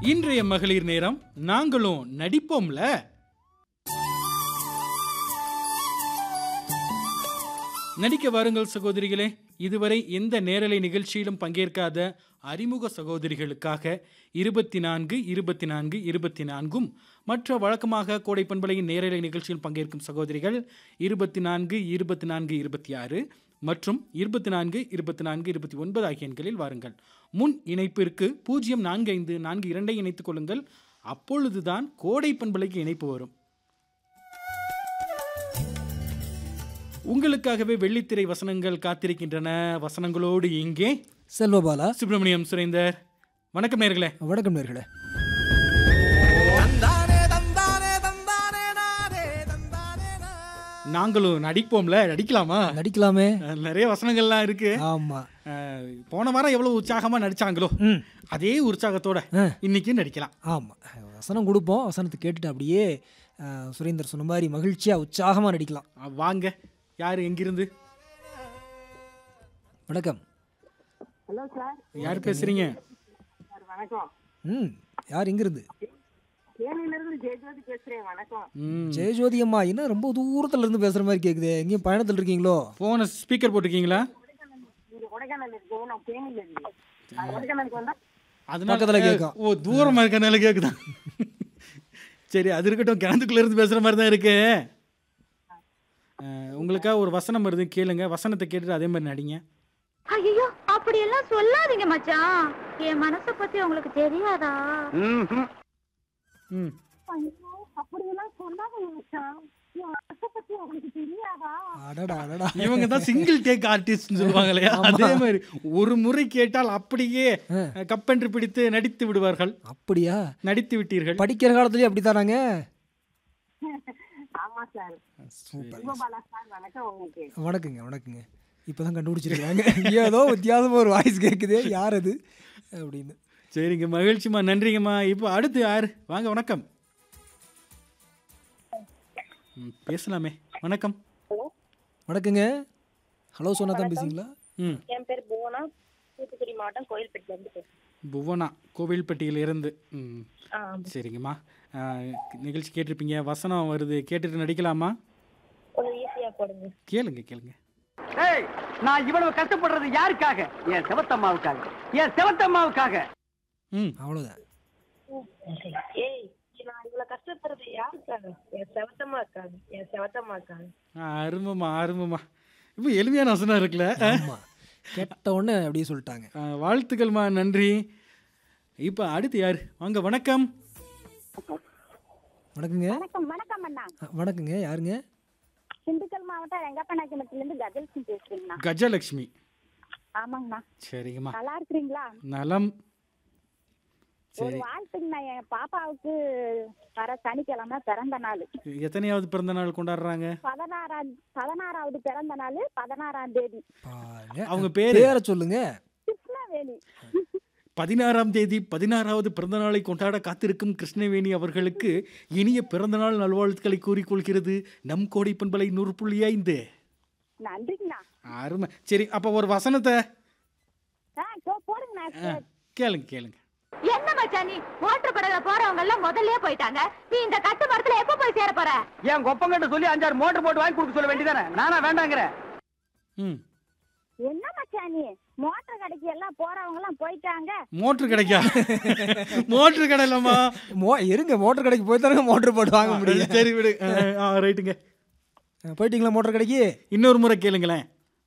இன்றைய மகளிர் நேரம் நாங்களும் நடிப்போம்ல நடிக்க வாருங்கள் சகோதரிகளே இதுவரை எந்த நேரலை நிகழ்ச்சியிலும் பங்கேற்காத அறிமுக சகோதரிகளுக்காக இருபத்தி நான்கு இருபத்தி நான்கு இருபத்தி நான்கும் மற்ற வழக்கமாக கோடை பண்பலையின் நேரலை நிகழ்ச்சியில் பங்கேற்கும் சகோதரிகள் இருபத்தி நான்கு இருபத்தி நான்கு இருபத்தி ஆறு மற்றும் இருபத்தி நான்கு இருபத்தி நான்கு இருபத்தி ஒன்பது ஆகிய எண்களில் வாருங்கள் முன் இணைப்பிற்கு பூஜ்ஜியம் நான்கு ஐந்து நான்கு இரண்டை இணைத்துக் கொள்ளுங்கள் அப்பொழுதுதான் கோடை பண்பலைக்கு இணைப்பு வரும் உங்களுக்காகவே வெள்ளித்திரை வசனங்கள் காத்திருக்கின்றன வசனங்களோடு இங்கே செல்வபாலா சுப்பிரமணியம் சுரேந்தர் வணக்கம் நேர்களே வணக்கம் நேர்களே நாங்களும் நடிப்போம்ல நடிக்கலாமா நடிக்கலாமே அஹ், நிறைய வசனங்கள்லாம் இருக்கு ஆமா அஹ், போன வாரம் எவ்வளவு உற்சாகமா நடிச்சாங்களோ ம் அதே உற்சாகத்தோட ஆ. இன்னைக்கு நடிக்கலாம் ஆமா வசனம் கொடுப்போம் வசனத்தை கேட்டுட்டு அப்படியே அஹ், சுரேந்தர் சொன்ன மாதிரி மகிழ்ச்சியா உற்சாகமா நடிக்கலாம் அஹ், வாங்க யாரு எங்கிருந்து வணக்கம் ஹலோ சார் யார் பேசுறீங்க சார் வணக்கம் ம் யார் இங்கிருந்து தேனியிலிருந்து ஜெயஜோதி பேசுறேன் வணக்கம் ம் ஜெயஜோதி அம்மா என்ன ரொம்ப தூரத்துல இருந்து பேசுற மாதிரி கேக்குது எங்கேயும் பயணத்துல இருக்கீங்களோ போன ஸ்பீக்கர் போட்டிருக்கீங்களா இங்க கொடைக்கானல் இருக்கேன் நான் தேனியில இருக்கேன் நான் கொடைக்கானலுக்கு வந்தா அதனால பக்கத்துல கேட்கும். ஓ தூரமா இருக்கனால கேக்குதா சரி அது இருக்கட்டும் கிணத்துக்குள்ள இருந்து பேசுற மாதிரி தான் இருக்கு அஹ், உங்களுக்காக ஒரு வசனம் வருது கேளுங்க வசனத்தை கேட்டுட்டு அதே மாதிரி நடிங்க ஐயோ அப்படி எல்லாம் சொல்லாதீங்க மச்சான் என் மனச பத்தி உங்களுக்கு தெரியாதா ம் ஐயோ அப்படியெல்லாம் சொல்லாதீங்க மச்சான் என் மனசை பத்தி உங்களுக்கு தெரியாதா அடடா அடடா இவங்க தான் சிங்கிள் டேக் ஆர்டிஸ்ட் சொல்லுவாங்க இல்லையா அதே மாதிரி ஒரு முறை கேட்டால் அப்படியே ஆ. கப்பென்று பிடித்து நடித்து விடுவார்கள் அப்படியா நடித்து விட்டீர்கள் படிக்கிற காலத்துலயே அப்படித்தானாங்க ஆமா சார் சூப்பர் சிவபாலா சார் வணக்கம் உங்களுக்கு வணக்கங்க வணக்கங்க இப்பதான் கண்டுபிடிச்சிருக்காங்க ஏதோ வித்தியாசமா ஒரு வாய்ஸ் கேக்குதே யார் அது அப்படின்னு சரிங்க மகிழ்ச்சிமா நன்றிங்கம்மா இப்போ அடுத்து யார் வாங்க வணக்கம் ம், பேசலாமே வணக்கம் வணக்கங்க ஹலோ சொன்னா தான் பேசுங்களா ம் என் பேர் புவனா தூத்துக்குடி மாவட்டம் கோயில்பேட்டில இருந்து பேசுறேன் புவனா கோவில்பட்டியில் இருந்து ம் ஆ, சரிங்கம்மா ஆ, நிகழ்ச்சி கேட்டிருப்பீங்க வசனம் வருது கேட்டுட்டு நடிக்கலாமா கொஞ்சம் ஈஸியா போடுங்க கேளுங்க கேளுங்க ஏய் நான் இவ்வளவு கஷ்டப்படுறது யாருக்காக என் செவத்தம்மாவுக்காக என் செவத்தம்மாவுக்காக ம் அவ்வளவுதான் ஏய் நான் இவ்வளவு கஷ்டப்படுறது யாருக்காக என் செவத்தம்மா இருக்காங்க என் செவத்தம்மா இருக்காங்க ஆ, அருமைம்மா அருமைம்மா இப்போ எளிமையான வசனம் இருக்குல்ல ஆமா கேட்ட உடனே அப்படியே சொல்லிட்டாங்க ஆ, வாழ்த்துக்கள்மா நன்றி இப்போ அடுத்து யார் வாங்க வணக்கம் வணக்கங்க வணக்கம் வணக்கம் அண்ணா அ, வணக்கங்க யாருங்க திண்டுக்கல் மாவட்டம் ரெங்கப்பநாயக்கனத்துல இருந்து கஜலட்சுமி பேசுறீங்கண்ணா கஜலக்ஷ்மி ஆமாங்கண்ணா சரிங்கம்மா நல்லா இருக்கிறீங்களா நலம் ஒரு சரி வாழ்த்துங்கண்ணா என் பாப்பாவுக்கு வர சனிக்கிழமை பிறந்த நாள் எத்தனையாவது பிறந்த நாள் கொண்டாடுறாங்க பதினாறாம் பதினாறாவது பிறந்த நாள் பதினாறாம் தேதி பாருங்க அவங்க பேரு பேரை சொல்லுங்க கிருஷ்ணவேணி பதினாறாம் தேதி பதினாறாவது பிறந்த நாளை கொண்டாட காத்திருக்கும் கிருஷ்ணவேணி அவர்களுக்கு இனிய பிறந்தநாள் நல்வாழ்த்துக்களை கூறிக்கொள்கிறது நம் கோடை பண்பலை நூறு புள்ளி ஐந்து நன்றிங்கண்ணா அருமை சரி அப்போ ஒரு வசனத்தை ஆ போ போடுங்கண்ணா ஆ, கேளுங்க கேளுங்க என்ன மச்சான் நீ மோட்டர் படகுல போறவங்க எல்லாம் முதல்லயே போயிட்டாங்க நீ இந்த கட்டு மரத்துல எப்ப போய் சேர போற என் கொப்பங்கிட்ட சொல்லி அஞ்சாறு மோட்டர் போட்டு வாங்கி கொடுக்க சொல்ல வேண்டியதானே நானா வேண்டாங்கிறேன் ம் என்ன மச்சானி மோட்டர் கடைக்கு எல்லாம் போறவங்க எல்லாம் போயிட்டாங்க மோட்ரு கிடைக்கா மோட்ரு கிடையிலம்மா மோ இருங்க மோட்டர் கடைக்கு போய் தானே மோட்டர் போட்டு வாங்க முடியும் சரி விடு ஆ, ஆ ரைட்டுங்க அ, போயிட்டீங்களா மோட்டர் கடைக்கு இன்னொரு முறை கேளுங்களேன்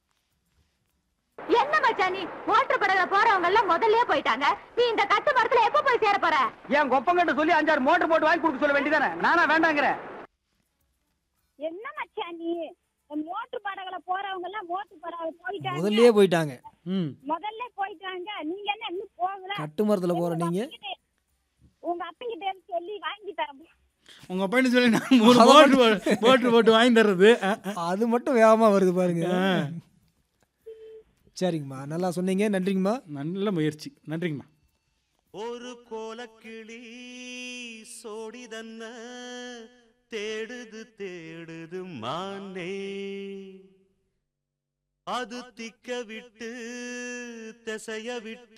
என்ன மச்சான் நீ மோட்டர் படகுல போறவங்க எல்லாம் முதல்லயே போயிட்டாங்க நீ இந்த கட்டு மரத்துல எப்ப போய் சேர போற என் கொப்பங்கிட்ட சொல்லி அஞ்சாறு மோட்டர் போட்டு வாங்கி கொடுக்க சொல்ல வேண்டியதானே நானா வேண்டாங்கிறேன் என்ன மச்சானி மோட்டர் படகுல போறவங்க எல்லாம் மோட்டர் படகுல போயிட்டாங்க முதல்லயே போயிட்டாங்க ம் முதல்ல போயிட்டாங்க நீங்க என்ன இன்னும் போகல கட்டு மரத்துல போற நீங்க உங்க அப்பங்கிட்ட சொல்லி வாங்கி தரேன் உங்க பையனு சொல்லி நான் ஒரு மோட்ரு போ- மோட்ரு போட்டு வாங்கி தர்றது ஆ, ஆ. அது மட்டும் வேகமா வருது பாருங்க சரிங்கம்மா நல்லா சொன்னீங்க நன்றிங்கம்மா நல்ல முயற்சி நன்றிங்கம்மா ஒரு கோலக்கிளி சோடிதன்ன தேடுது தேடுது மானே அது திக்க விட்டு திசைய விட்டு